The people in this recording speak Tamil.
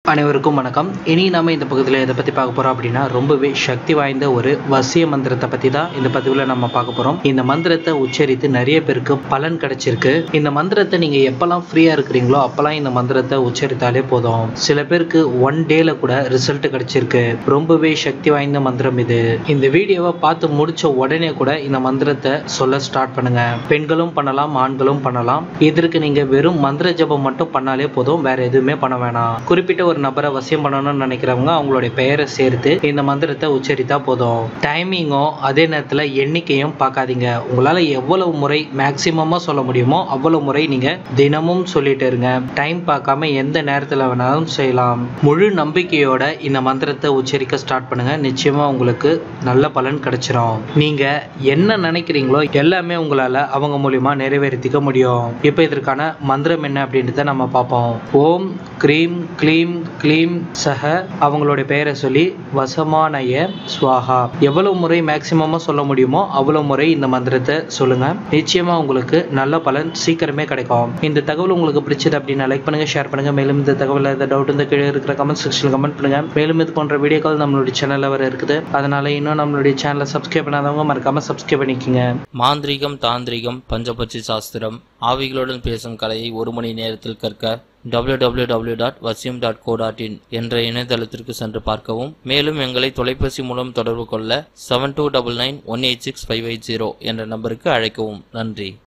அனைவருக்கும் வணக்கம் இனி நாம இந்த பகுதியில் எதை பற்றி பார்க்க போகிறோம் அப்படின்னா ரொம்பவே சக்தி வாய்ந்த ஒரு வசிய மந்திரத்தை பற்றி தான் இந்த பதிவில் நம்ம பார்க்க போகிறோம் இந்த மந்திரத்தை உச்சரித்து நிறைய பேருக்கு பலன் கிடைச்சிருக்கு இந்த மந்திரத்தை நீங்கள் எப்போல்லாம் ஃப்ரீயாக இருக்கிறீங்களோ அப்போல்லாம் இந்த மந்திரத்தை உச்சரித்தாலே போதும் சில பேருக்கு ஒன் டேல கூட ரிசல்ட் கிடைச்சிருக்கு ரொம்பவே சக்தி வாய்ந்த மந்திரம் இது இந்த வீடியோவை பார்த்து முடிச்ச உடனே கூட இந்த மந்திரத்தை சொல்ல ஸ்டார்ட் பண்ணுங்க பெண்களும் பண்ணலாம் ஆண்களும் பண்ணலாம் இதற்கு நீங்க வெறும் மந்திர ஜபம் மட்டும் பண்ணாலே போதும் வேற எதுவுமே பண்ண வேணாம் குறிப்பிட்ட ஒரு நபரை வசியம் பண்ணணும்னு நினைக்கிறவங்க அவங்களுடைய பெயரை சேர்த்து இந்த மந்திரத்தை உச்சரித்தா போதும் டைமிங்கும் அதே நேரத்தில் எண்ணிக்கையும் பார்க்காதீங்க உங்களால் எவ்வளவு முறை மேக்சிமமாக சொல்ல முடியுமோ அவ்வளவு முறை நீங்க தினமும் சொல்லிட்டு இருங்க டைம் பார்க்காம எந்த நேரத்தில் வேணாலும் செய்யலாம் முழு நம்பிக்கையோட இந்த மந்திரத்தை உச்சரிக்க ஸ்டார்ட் பண்ணுங்க நிச்சயமா உங்களுக்கு நல்ல பலன் கிடைச்சிரும் நீங்க என்ன நினைக்கிறீங்களோ எல்லாமே உங்களால அவங்க மூலியமா நிறைவேற்றிக்க முடியும் இப்போ இதற்கான மந்திரம் என்ன அப்படின்றத நம்ம பார்ப்போம் ஓம் க்ரீம் க்ளீம் க்ளீம் சஹ அவங்களுடைய பெயரை சொல்லி வசமானய ஸ்வாஹா எவ்வளவு முறை மேக்சிமமா சொல்ல முடியுமோ அவ்வளவு முறை இந்த மந்திரத்தை சொல்லுங்க நிச்சயமா உங்களுக்கு நல்ல பலன் சீக்கிரமே கிடைக்கும் இந்த தகவல் உங்களுக்கு பிடிச்சது அப்படின்னா லைக் பண்ணுங்க ஷேர் பண்ணுங்க மேலும் இந்த தகவல் ஏதாவது டவுட் இந்த கீழே இருக்கிற கமெண்ட் செக்ஷனில் கமெண்ட் பண்ணுங்க மேலும் இது போன்ற வீடியோக்கள் நம்மளுடைய சேனல்ல வர இருக்குது அதனால இன்னும் நம்மளுடைய சேனலை சப்ஸ்கிரைப் பண்ணாதவங்க மறக்காம சப்ஸ்கிரைப் பண்ணிக்கோங்க மாந்திரிகம் தாந்திரிகம் பஞ்சபட்சி சாஸ்திரம் ஆவிகளுடன் பேசும் கலையை ஒரு மணி நேரத்தில் கற்க www.vasyam.co.in டாட் டாட் இன் என்ற இணையதளத்திற்கு சென்று பார்க்கவும் மேலும் எங்களை தொலைபேசி மூலம் தொடர்பு கொள்ள seven two double nine one eight six five eight zero என்ற நம்பருக்கு அழைக்கவும் நன்றி